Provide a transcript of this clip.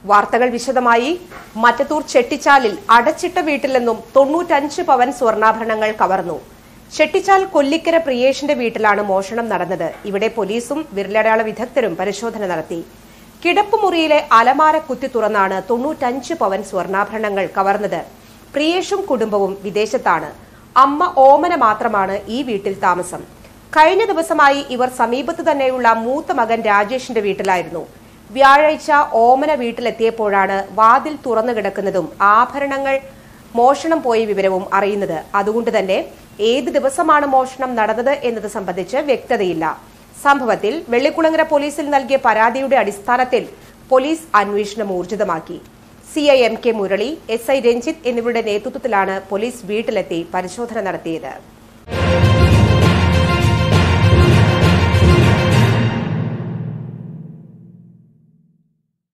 വാർത്തകൾ വിശദമായി മറ്റത്തൂർ ചെട്ടിച്ചാലിൽ അടച്ചിട്ട വീട്ടിൽ നിന്നും തൊണ്ണൂറ്റഞ്ച് പവൻ സ്വർണ്ണാഭരണങ്ങൾ കവർന്നു ചെട്ടിച്ചാൽ കൊല്ലിക്കര പ്രിയേഷിന്റെ വീട്ടിലാണ് മോഷണം നടന്നത് ഇവിടെ പോലീസും വിരലടയാള വിദഗ്ധരും പരിശോധന നടത്തി കിടപ്പുമുറിയിലെ അലമാര കുത്തി തുറന്നാണ് തൊണ്ണൂറ്റഞ്ച് പവൻ സ്വർണ്ണാഭരണങ്ങൾ കവർന്നത് പ്രിയേഷും കുടുംബവും വിദേശത്താണ് അമ്മ ഓമന മാത്രമാണ് ഈ വീട്ടിൽ താമസം കഴിഞ്ഞ ദിവസമായി ഇവർ സമീപത്ത് തന്നെയുള്ള മൂത്ത മകൻ രാജേഷിന്റെ വീട്ടിലായിരുന്നു വ്യാഴാഴ്ച ഓമന വീട്ടിലെത്തിയപ്പോഴാണ് വാതിൽ തുറന്നു കിടക്കുന്നതും ആഭരണങ്ങൾ മോഷണം പോയ വിവരവും അറിയുന്നത് അതുകൊണ്ട് തന്നെ ഏത് ദിവസമാണ് മോഷണം നടന്നത് എന്നത് സംബന്ധിച്ച് വ്യക്തതയില്ല സംഭവത്തിൽ വെള്ളിക്കുളങ്ങര പോലീസിൽ നൽകിയ പരാതിയുടെ അടിസ്ഥാനത്തിൽ പോലീസ് അന്വേഷണം ഊർജിതമാക്കി C I M K Murali S I Ranjith എന്നിവരുടെ നേതൃത്വത്തിലാണ് പോലീസ് വീട്ടിലെത്തി പരിശോധന നടത്തിയത്